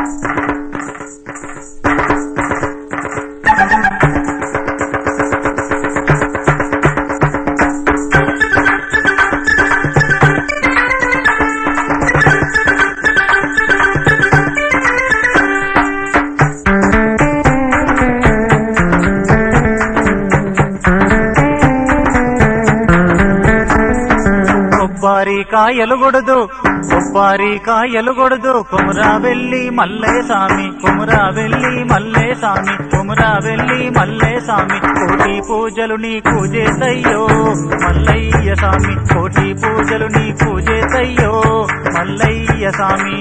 కొబ్బారి కాయలు కొడదు కొబ్బారి కాయలు కొడదు కుమరా వెళ్ళి మల్లే సామి కుమరా వెళ్ళి మల్లే సామి కుమరా వెళ్ళి మల్లే సామి కోటి పూజలు నీకు చేసయ్యో మల్లయ్య సామి కోటి పూజలు నీకు చేసయ్యో మల్లయ్య సామి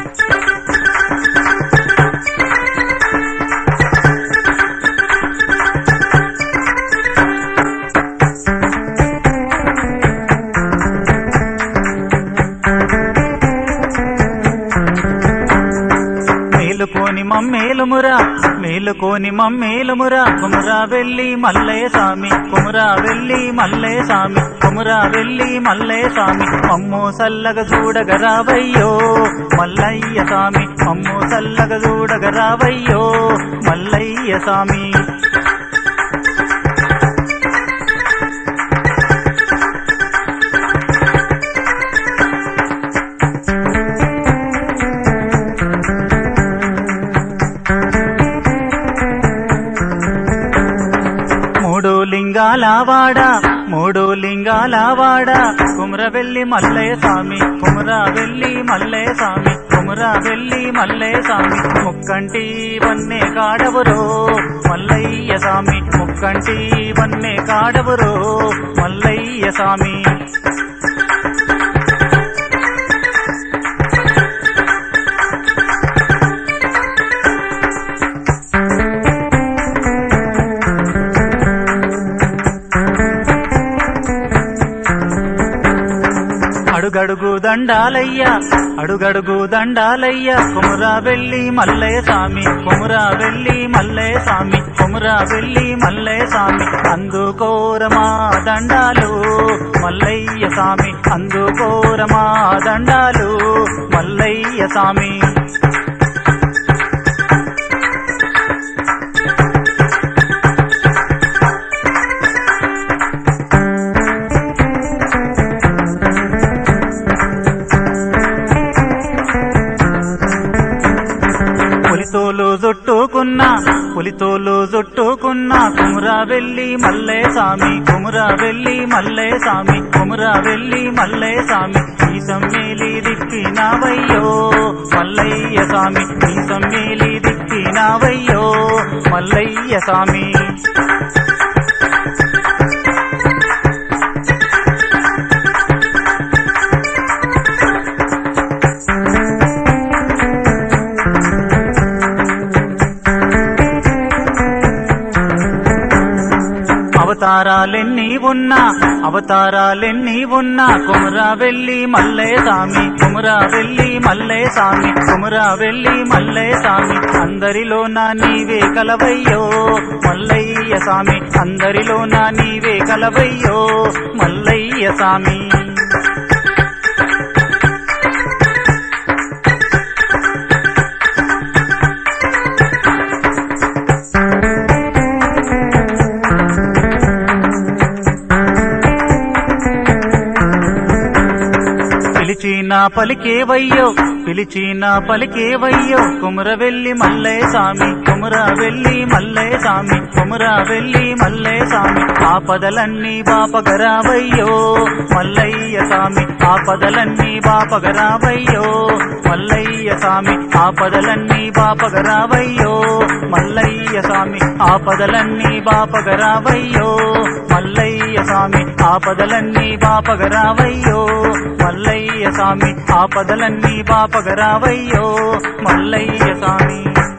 మేలుకోని మమ్మేలుమురా మేలుకోని మమ్మేలుమురా కుమరా వెళ్ళి మల్లే సామి కుమరా వెళ్ళి మల్లే సామి కుమరా వెళ్ళి మల్లే సామి అమ్మో సల్లగ చూడగరావయ్యో మల్లయ్య సామి అమ్మో సల్లగ చూడగరావయ్యో మల్లయ్య సామి మూడు లింగాల వాడ మూడు లింగాల వాడ కుమర వెళ్ళి మల్లయ్య స్వామి కుమర వెళ్ళి మల్లయ్య స్వామి కుమర వెళ్ళి మల్లయ్య స్వామి ముక్కంటి వన్నే కాడవరో మల్లయ్య స్వామి ముక్కంటి వన్నే కాడవరో మల్లయ్య స్వామి అడుగడుగు దండాలయ్యా అడుగడుగు దండాలయ్యా కుమురా వెళ్ళి మల్లయ్య స్వామి కుమురా వెళ్ళి మల్లయ్య స్వామి కుమురా వెళ్ళి మల్లయ్య స్వామి అందుకోరమా దండాలు మల్లయ్య స్వామి అందుకోరమా దండాలు మల్లయ్య స్వామి పులితోలు జుట్టుకున్నా పులితోలు జుట్టుకున్నా కుమురా వెళ్ళి మల్లే సామి కుమురా వెళ్ళి మల్లే సామి కుమురా వెళ్ళి మల్లే సామి ఈ సమ్మేలి దిక్కినావయ్యో మల్లయ్య సామి ఈ సమ్మేలి దిక్కినావయ్యో మల్లయ్య సామి అవతారాలెన్ని ఉన్నా అవతారాలెన్ని ఉన్నా కుమరా వెళ్ళి మల్లే సామి కుమరా వెళ్ళి మల్లే సామి కుమరా వెళ్ళి మల్లే సామి అందరిలో నా నీవే కలవయ్యో మల్లయ్య సామి అందరిలో నా నీవే కలవయ్యో మల్లయ్య సామి పిలిచిన పలికేవయ్యో పిలిచిన పలికేవయ్యో కుమర వెళ్ళి మల్లే సామి కుమర వెళ్ళి మల్లే సామి కుమర వెళ్ళి మల్లే సామి ఆపదలన్నీ బాపగరావయ్యో మల్లయ్య సామి ఆపదలన్నీ బాపగరావయ్యో మల్లయ్య సామి ఆపదలన్నీ బాపగరావయ్యో మల్లయ్య సామి ఆపదలన్నీ బాపగరావయ్యో మల్లయ్య సామి ఆపదలన్నీ బాపగరావయ్యో మల్లయ్య సామి ఆపదలన్నీ బాపగరావయ్యో మల్లయ్య సామి